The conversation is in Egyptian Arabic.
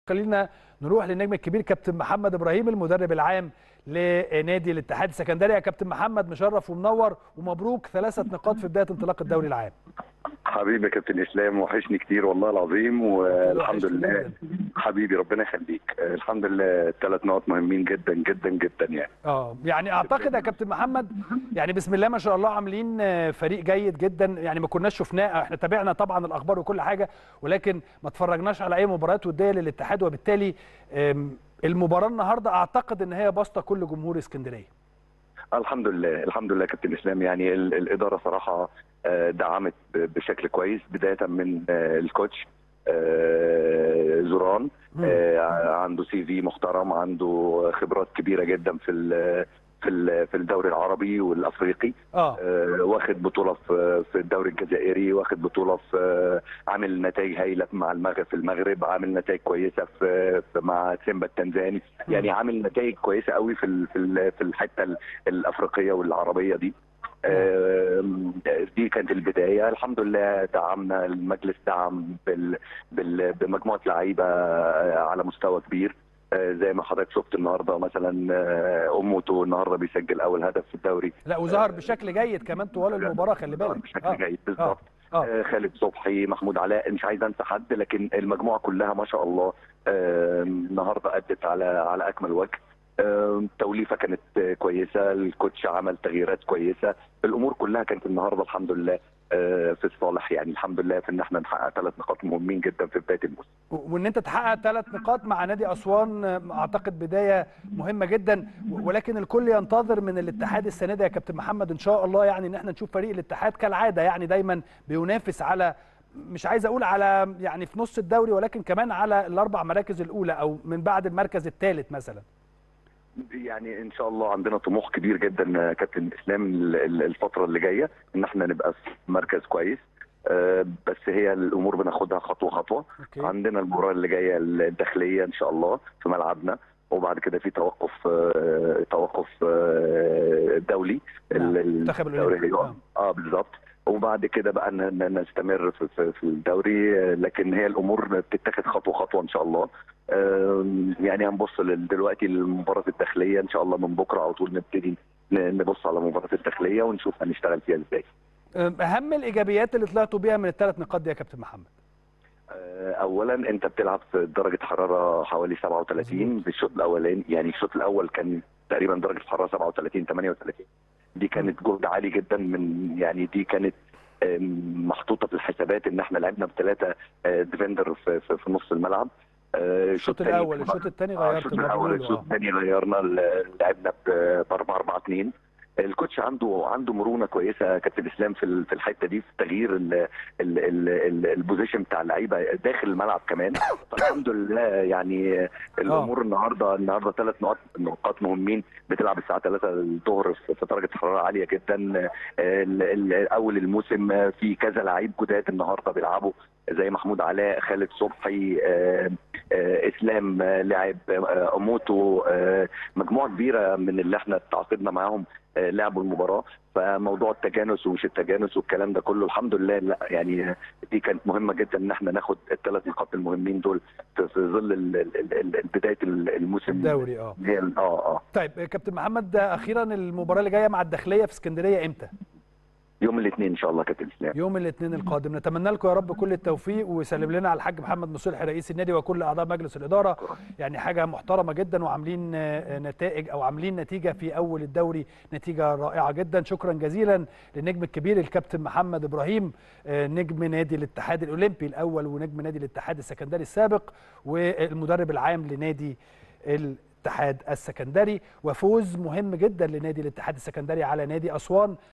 خلينا نروح للنجم الكبير كابتن محمد ابراهيم المدرب العام لنادي الاتحاد السكندري يا كابتن محمد مشرف ومنور ومبروك ثلاثه نقاط في بدايه انطلاق الدوري العام حبيبي يا كابتن اسلام وحشني كتير والله العظيم والحمد وحشني لله جداً. حبيبي ربنا يخليك الحمد لله ثلاث نقط مهمين جدا جدا جدا يعني اه يعني اعتقد يا كابتن محمد يعني بسم الله ما شاء الله عاملين آه، فريق جيد جدا يعني ما كناش شفناه احنا تابعنا طبعا الاخبار وكل حاجه ولكن ما اتفرجناش على اي مباريات وديه للاتحاد وبالتالي آم، المباراه النهارده اعتقد ان هي باسطه كل جمهور اسكندريه الحمد لله الحمد لله يا كابتن اسلام يعني ال- الاداره صراحه آه، دعمت ب- بشكل كويس بدايه من آه، الكوتش آه، زوران مم. آه، عنده سي في محترم عنده خبرات كبيره جدا في ال- في ال- في الدوري العربي والافريقي اه آه، واخد بطوله في في الدوري الجزائري واخد بطوله في آه، عامل نتائج هايله مع المغرب في المغرب عامل نتائج كويسه في في- مع سيمبا التنزاني يعني عامل نتائج كويسه قوي في ال- في ال- في الحته ال- الافريقيه والعربيه دي آم، دي كانت البدايه الحمد لله دعمنا المجلس دعم بال بال بمجموعه لعيبه على مستوى كبير آه، زي ما حضرتك شفت النهارده مثلا آه، اموتو النهارده بيسجل اول هدف في الدوري لا وظهر بشكل جيد كمان طوال المباراه خلي بالك بشكل آه. جيد بالظبط اه آه، خالد صبحي محمود علاء مش عايز انسى حد لكن المجموعه كلها ما شاء الله آه، النهارده ادت على على اكمل وجه آه، توليفه كانت آه، كويسه الكوتش عمل تغييرات كويسه الامور كلها كانت النهارده الحمد لله آه، في الصالح يعني الحمد لله في ان احنا نحقق ثلاث نقاط مهمين جدا في بدايه الموسم وان انت تحقق ثلاث نقاط مع نادي اسوان آه، اعتقد بدايه مهمه جدا و- ولكن الكل ينتظر من الاتحاد السنه دي يا كابتن محمد ان شاء الله يعني ان احنا نشوف فريق الاتحاد كالعاده يعني دايما بينافس على مش عايز اقول على يعني في نص الدوري ولكن كمان على الاربع مراكز الاولى او من بعد المركز الثالث مثلا يعني ان شاء الله عندنا طموح كبير جدا يا كابتن اسلام ال- ال- الفتره اللي جايه ان احنا نبقى في مركز كويس آه، بس هي الامور بناخدها خطوه خطوه اوكي عندنا المباراه اللي جايه الداخليه ان شاء الله في ملعبنا وبعد كده في توقف آه، توقف آه، دولي نعم، ال- ال- المنتخب الدوري الأولمبي. هيقف. اه بالظبط وبعد كده بقى ن- ن- نستمر في, في, في الدوري آه، لكن هي الامور بتتاخد خطوه خطوه ان شاء الله آم، يعني هنبص لل- دلوقتي للمباراه الداخليه ان شاء الله من بكره على طول نبتدي ن- نبص على المباراه الداخليه ونشوف هنشتغل فيها ازاي اهم الايجابيات اللي طلعتوا بيها من الثلاث نقاط دي يا كابتن محمد آه، اولا انت بتلعب في درجه حراره حوالي 37 في الشوط الاولاني يعني الشوط الاول كان تقريبا درجه حراره 37 38 دي كانت جهد عالي جدا من يعني دي كانت آم، محطوطه في الحسابات ان احنا لعبنا بثلاثه ديفندر في, في, في نص الملعب آه، الشوط التاني الاول كمان- الشوط الثاني آه، غيرت الشوط اللي الاول بنقوله، الشوط آه. الثاني غيرنا ال- لعبنا ب 4 4 2 الكوتش عنده عنده مرونه كويسه يا كابتن اسلام في ال- في الحته دي في تغيير ال- ال- ال- ال- البوزيشن بتاع اللعيبه داخل الملعب كمان فالحمد لله يعني الامور النهارده النهارده ثلاث نقاط نقاط مهمين بتلعب الساعه 3 الظهر في في درجه حراره عاليه جدا ال- ال- اول الموسم في كذا لعيب جداد النهارده بيلعبوا زي محمود علاء خالد صبحي آه، آه، اسلام آه، لاعب آه، اموتو آه، مجموعه كبيره من اللي احنا تعاقدنا معاهم آه، لعبوا المباراه فموضوع التجانس ومش التجانس والكلام ده كله الحمد لله لا يعني دي كانت مهمه جدا ان احنا ناخد الثلاث نقاط المهمين دول في في ظل ال- ال- ال- ال- بدايه الموسم الدوري اه هي ال- اه اه طيب كابتن محمد اخيرا المباراه اللي جايه مع الداخليه في اسكندريه امتى يوم الاثنين ان شاء الله كابتن اسلام يوم الاثنين القادم نتمنى لكم يا رب كل التوفيق وسلم لنا على الحاج محمد مصلحي رئيس النادي وكل اعضاء مجلس الاداره يعني حاجه محترمه جدا وعاملين آه، نتائج او عاملين نتيجه في اول الدوري نتيجه رائعه جدا شكرا جزيلا للنجم الكبير الكابتن محمد ابراهيم آه، نجم نادي الاتحاد الاولمبي الاول ونجم نادي الاتحاد السكندري السابق والمدرب العام لنادي الاتحاد السكندري وفوز مهم جدا لنادي الاتحاد السكندري على نادي اسوان